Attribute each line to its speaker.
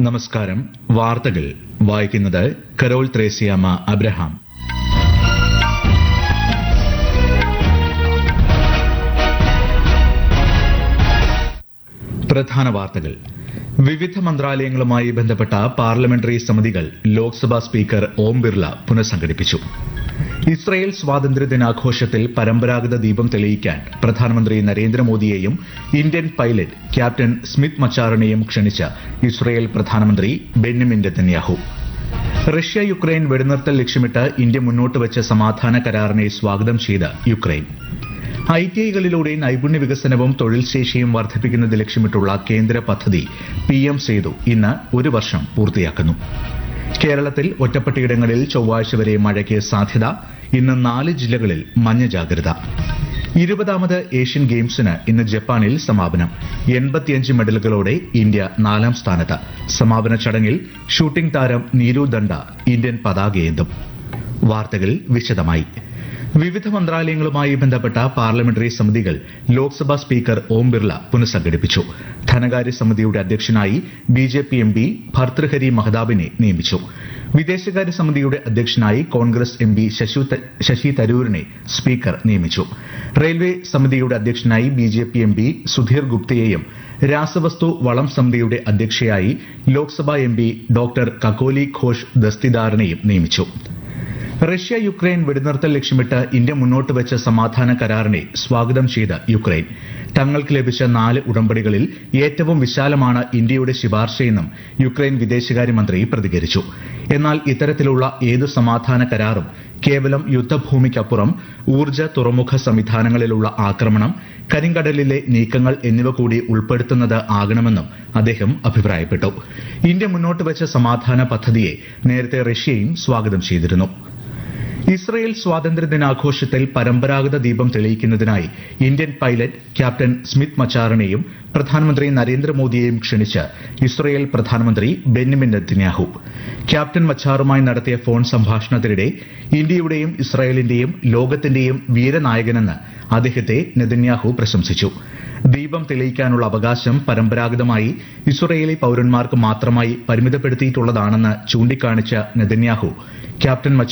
Speaker 1: നമസ്കാരം വാർത്തകൾ വായിക്കുന്നത് കരോൾ ത്രേസ്യാമ അബ്രഹാം പ്രധാന വാർത്തകൾ വിവിധ മന്ത്രാലയങ്ങളുമായി ബന്ധപ്പെട്ട പാർലമെന്ററി സമിതികൾ ലോക്സഭാ സ്പീക്കർ ഓം ബിർള പുനഃസംഘടിപ്പിച്ചു ഇസ്രയേൽ സ്വാതന്ത്ര്യ ദിനാഘോഷത്തിൽ പരമ്പരാഗത ദീപം തെളിയിക്കാൻ പ്രധാനമന്ത്രി നരേന്ദ്രമോദിയെയും ഇന്ത്യൻ പൈലറ്റ് ക്യാപ്റ്റൻ സ്മിത്ത് മച്ചാറിനെയും ക്ഷണിച്ച ഇസ്രയേൽ പ്രധാനമന്ത്രി ബെന്യമിൻ നെതന്യാഹു റഷ്യ യുക്രൈൻ വെടിനിർത്തൽ ലക്ഷ്യമിട്ട് ഇന്ത്യ മുന്നോട്ട് വെച്ച സമാധാന കരാറിനെ സ്വാഗതം ചെയ്ത് യുക്രൈൻ ഐ ടി ഐകളിലൂടെ നൈപുണ്യ വികസനവും തൊഴിൽ ശേഷിയും വർദ്ധിപ്പിക്കുന്നത് ലക്ഷ്യമിട്ടുള്ള കേന്ദ്ര പദ്ധതി പി എം സേതു ഇന്ന് ഒരു വർഷം പൂർത്തിയാക്കുന്നു കേരളത്തിൽ ഒറ്റപ്പെട്ടയിടങ്ങളിൽ ചൊവ്വാഴ്ച വരെ മഴയ്ക്ക് സാധ്യത ഇന്ന് നാല് ജില്ലകളിൽ മഞ്ഞ ജാഗ്രത ഇരുപതാമത് ഏഷ്യൻ ഗെയിംസിന് ഇന്ന് ജപ്പാനിൽ സമാപനം എൺപത്തിയഞ്ച് മെഡലുകളോടെ ഇന്ത്യ നാലാം സ്ഥാനത്ത് സമാപന ചടങ്ങിൽ ഷൂട്ടിംഗ് താരം നീരു ദണ്ഡ ഇന്ത്യൻ പതാകയേന്തും വാർത്തകൾ വിശദമായി വിവിധ മന്ത്രാലയങ്ങളുമായി ബന്ധപ്പെട്ട പാർലമെന്ററി സമിതികൾ ലോക്സഭാ സ്പീക്കർ ഓം ബിർള പുനഃസംഘടിപ്പിച്ചു ധനകാര്യ സമിതിയുടെ അധ്യക്ഷനായി B J P M P Bhartrihari മഹതാബിനെ നിയമിച്ചു വിദേശകാര്യ സമിതിയുടെ അധ്യക്ഷനായി കോൺഗ്രസ് എം പി ശശി തരൂരിനെ സ്പീക്കർ നിയമിച്ചു റെയിൽവേ സമിതിയുടെ അധ്യക്ഷനായി B J P M P Sudhir ഗുപ്തയെയും രാസവസ്തു വളം സമിതിയുടെ അധ്യക്ഷയായി Lok Sabha M P doctor Kakoli Ghosh ദസ്തിദാറിനെയും നിയമിച്ചു റഷ്യ യുക്രൈൻ വെടിനിർത്തൽ ലക്ഷ്യമിട്ട് ഇന്ത്യ മുന്നോട്ട് വെച്ച സമാധാന കരാറിനെ സ്വാഗതം ചെയ്ത് യുക്രൈൻ തങ്ങൾക്ക് ലഭിച്ച നാല് ഉടമ്പടികളിൽ ഏറ്റവും വിശാലമാണ് ഇന്ത്യയുടെ ശുപാർശയെന്നും യുക്രൈൻ വിദേശകാര്യമന്ത്രി പ്രതികരിച്ചു എന്നാൽ ഇത്തരത്തിലുള്ള ഏതു സമാധാന കരാറും കേവലം യുദ്ധഭൂമിക്കപ്പുറം ഊർജ്ജ തുറമുഖ സംവിധാനങ്ങളിലുള്ള ആക്രമണം കരിങ്കടലിലെ നീക്കങ്ങൾ എന്നിവ കൂടി ഉൾപ്പെടുത്തുന്നത് ആകണമെന്നും അദ്ദേഹം അഭിപ്രായപ്പെട്ടു ഇന്ത്യ മുന്നോട്ട് വെച്ച സമാധാന പദ്ധതിയെ നേരത്തെ റഷ്യയും സ്വാഗതം ചെയ്തിരുന്നു ഇസ്രയേൽ സ്വാതന്ത്ര്യ ദിനാഘോഷത്തിൽ പരമ്പരാഗത ദീപം തെളിയിക്കുന്നതിനായി ഇന്ത്യൻ പൈലറ്റ് ക്യാപ്റ്റൻ സ്മിത്ത് മച്ചാറിനെയും പ്രധാനമന്ത്രി നരേന്ദ്രമോദിയെയും ക്ഷണിച്ച് ഇസ്രയേൽ പ്രധാനമന്ത്രി ബെന്യമിൻ നെതന്യാഹു ക്യാപ്റ്റൻ മച്ചാറുമായി നടത്തിയ ഫോൺ സംഭാഷണത്തിനിടെ ഇന്ത്യയുടെയും ഇസ്രായേലിന്റെയും ലോകത്തിന്റെയും വീരനായകനെന്ന് അദ്ദേഹത്തെ നെതന്യാഹു പ്രശംസിച്ചു ദീപം തെളിയിക്കാനുള്ള അവകാശം പരമ്പരാഗതമായി ഇസ്രയേലി പൌരന്മാർക്ക് മാത്രമായി പരിമിതപ്പെടുത്തിയിട്ടുള്ളതാണെന്ന് ചൂണ്ടിക്കാണിച്ച നെതന്യാഹു ക്യാപ്റ്റൻ